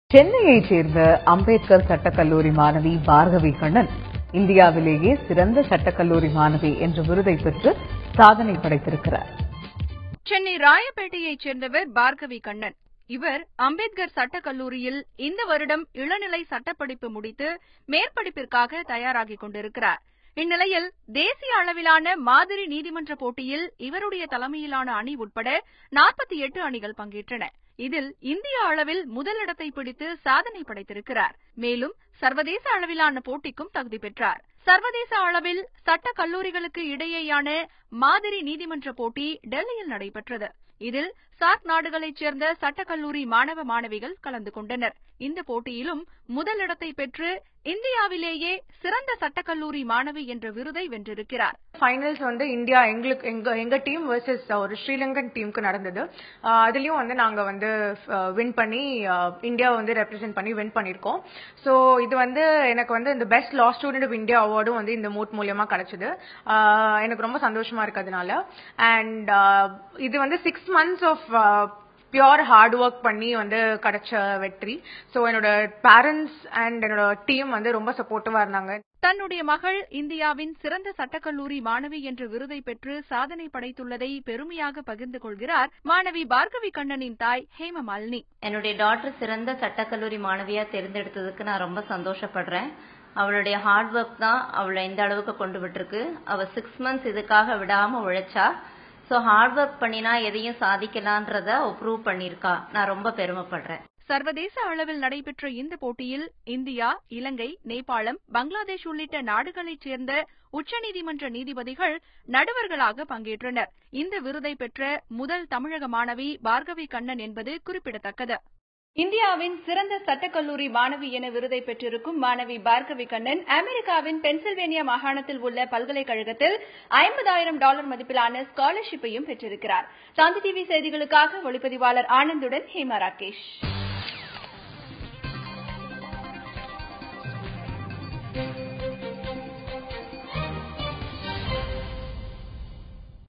சென்னையைச் சேர்ந்த அம்பேத்கர் சட்டக்கல்லூரி மாணவி பார்கவி கண்ணன் இந்தியாவிலேயே சிறந்த சட்டக்கல்லூரி மாணவி என்ற விருதை பெற்று சாதனை படைத்திருக்கிறார் சென்னை ராயப்பேட்டையைச் சேர்ந்தவர் பார்கவி கண்ணன் இவர் அம்பேத்கர் சட்டக் கல்லூரியில் இந்த வருடம் இளநிலை சட்டப்படிப்பு முடித்து மேற்படிப்பிற்காக தயாராகிக் கொண்டிருக்கிறார் இந்நிலையில் தேசிய அளவிலான மாதிரி நீதிமன்ற போட்டியில் இவருடைய தலைமையிலான அணி உட்பட 48 அணிகள் பங்கேற்றன இதில் இந்திய அளவில் முதலிடத்தை பிடித்து சாதனை படைத்திருக்கிறார் மேலும் சர்வதேச அளவிலான போட்டிக்கும் தகுதி பெற்றார் சர்வதேச அளவில் சட்ட கல்லூரிகளுக்கு இடையேயான மாதிரி நீதிமன்ற போட்டி டெல்லியில் நடைபெற்றது இதில் சார்க் நாடுகளைச் சேர்ந்த சட்டக்கல்லூரி மாணவ மாணவிகள் கலந்து கொண்டனர் இந்த போட்டியிலும் முதலிடத்தை பெற்று இந்தியாவிலேயே சிறந்த சட்டக்கல்லூரி மாணவி என்ற விருதை வென்றிருக்கிறார் ஃபைனல்ஸ் வந்து இந்தியா எங்களுக்கு எங்க எங்க டீம் வர்சஸ் ஒரு ஸ்ரீலங்கன் டீமுக்கு நடந்தது ஆஹ் அதுலயும் வந்து நாங்க வந்து வின் பண்ணி ஆஹ் இந்தியாவை வந்து ரெப்ரசென்ட் பண்ணி வின் பண்ணிருக்கோம் ஸோ இது வந்து எனக்கு வந்து இந்த best law student of India அவார்டும் வந்து இந்த மூட் மூலியமா கிடைச்சது ஆஹ் எனக்கு ரொம்ப சந்தோஷமா இருக்கு அதனால அண்ட் இது வந்து six months of pure hard work பண்ணி வந்து கிடைச்ச வெற்றி ஸோ என்னோட பேரண்ட்ஸ் அண்ட் என்னோட டீம் வந்து ரொம்ப சப்போர்ட்டிவா இருந்தாங்க தன்னுடைய மகள் இந்தியாவின் சிறந்த சட்டக்கல்லூரி மாணவி என்ற விருதை பெற்று சாதனை படைத்துள்ளதை பெருமையாக பகிர்ந்து கொள்கிறார் மாணவி பார்கவி கண்ணனின் தாய் ஹேமமாலினி என்னுடைய டாக்டர் சிறந்த சட்டக்கல்லூரி மாணவியா தேர்ந்தெடுத்ததுக்கு நான் ரொம்ப சந்தோஷப்படுறேன் அவளுடைய ஹார்ட் ஒர்க் தான் அவளை இந்த அளவுக்கு கொண்டு விட்டுருக்கு அவ சிக்ஸ் மந்த்ஸ் இதுக்காக விடாம உழைச்சா ஸோ ஹார்ட் ஒர்க் பண்ணினா எதையும் சாதிக்கலான்றத அவ ப்ரூவ் பண்ணியிருக்கா நான் ரொம்ப பெருமைப்படுறேன் சர்வதேச அளவில் நடைபெற்ற இந்த போட்டியில் இந்தியா இலங்கை நேபாளம் பங்களாதேஷ் உள்ளிட்ட நாடுகளைச் சேர்ந்த உச்சநீதிமன்ற நீதிபதிகள் நடுவர்களாக பங்கேற்றனர் இந்த விருதை பெற்ற முதல் தமிழக மாணவி பார்கவி கண்ணன் என்பது குறிப்பிடத்தக்கது இந்தியாவின் சிறந்த சட்டக்கல்லூரி மாணவி என விருதை பெற்றிருக்கும் மாணவி பார்கவி கண்ணன் அமெரிக்காவின் பென்சில்வேனியா மாகாணத்தில் உள்ள பல்கலைக்கழகத்தில் ஐம்பதாயிரம் டாலர் மதிப்பிலான ஸ்காலர்ஷிப்பையும் பெற்றிருக்கிறார் சாந்தி டிவி செய்திகளுக்காக ஒளிப்பதிவாளர் ஆனந்துடன் ஹேமா ராகேஷ் thank you